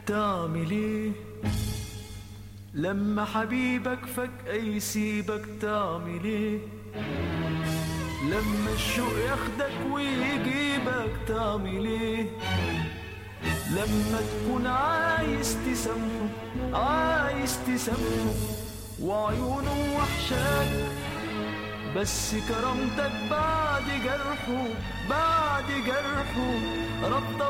تعمل ايه لما حبيبك فجأة يسيبك تعمل ايه لما الشوق ياخدك ويجيبك تعمل ايه لما تكون عايز تسامحه عايز تسامحه وعيونه وحشاك بس كرامتك بعد جرحه بعد جرحه رافضة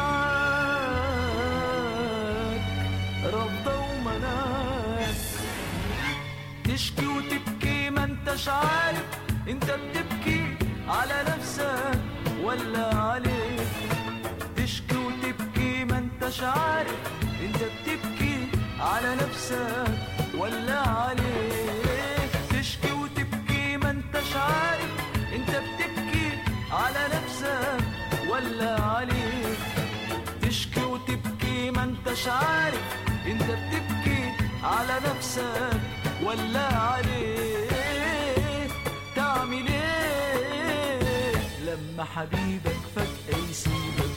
ومنعاك رافضة ومنعاك تشكي وتبكي ما انتش عارف انت بتبكي على نفسك ولا عليك تشكي وتبكي ما انتش عارف انت بتبكي على نفسك ولا عليك تشكي وتبكي ما انتش عارف انت بتبكي على نفسك ولا عليك تشكي وتبكي ما انتش عارف انت بتبكي على نفسك ولا عليك تعمل ايه لما حبيبك فجأة يسيبك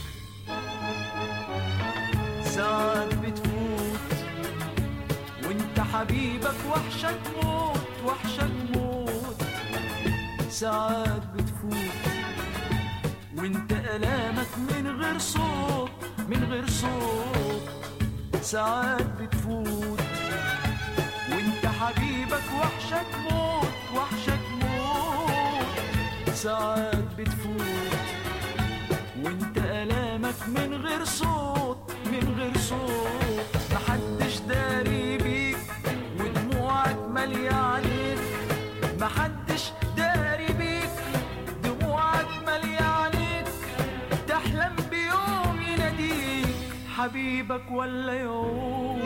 ساعات بتفوت وانت حبيبك وحشك موت وحشك موت ساعات بتفوت وانت ألامك من غير صوت من غير صوت ساعات بتفوت وانت حبيبك وحشك موت وحشك موت ساعات بتفوت وانت ألامك من غير صوت من غير صوت محدش داري بيك ودموعك مالية عليك محدش داري بيك دموعك مالية عليك تحلم بيوم يناديك حبيبك ولا يوم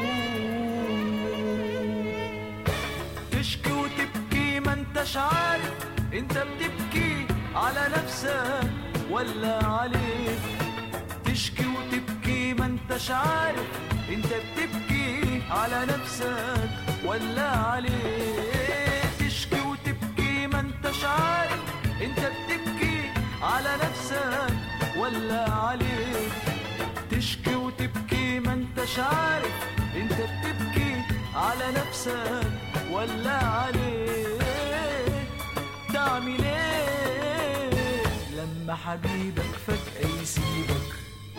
تشكي وتبكي ما انتش عارف انت بتبكي على نفسك ولا عليك تشكي وتبكي ما انتش عارف انت بتبكي على نفسك ولا عليك تشكي وتبكي ما انتش عارف انت بتبكي على نفسك ولا عليك تشكي وتبكي ما انتش عارف انت بتبكي على نفسك ولا عليك تعمل ايه لما حبيبك فجأة يسيبك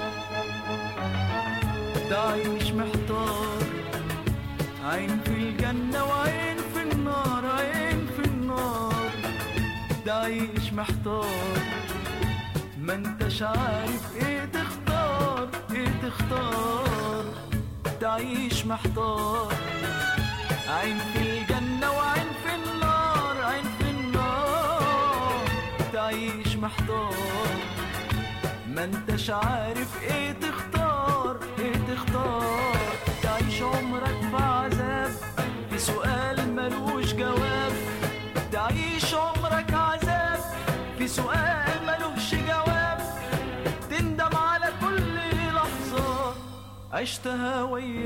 تعيش محتار عين في الجنة وعين في النار عين في النار تعيش محتار ما انتش عارف ايه تختار ايه تختار تعيش محتار عين في الجنة وعين في النار عين في النار تعيش محتار ما انتش عارف ايه تختار ايه تختار تعيش عمرك في عذاب في سؤال ملوش جواب تعيش عمرك عذاب في سؤال ملوش جواب تندم على كل لحظة عشتها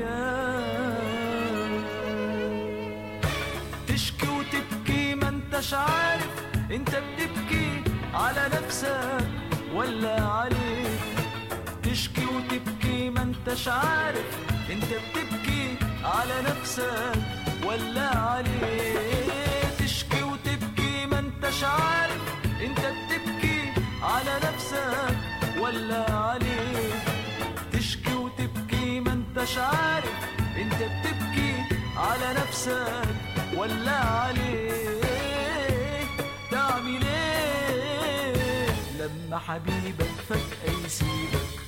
وياك تشكي وتبكي ما انتش عارف انت بتبكي على نفسك ولا عليك تشكي وتبكي ما انتش عارف انت بتبكي على نفسك ولا عليك تشكي وتبكي ما انتش عارف انت بتبكي على نفسك ولا عليك تشكي وتبكي ما انتش عارف انت بتبكي على نفسك ولا عليك تعمل ايه لما حبيبك فجأة يسيبك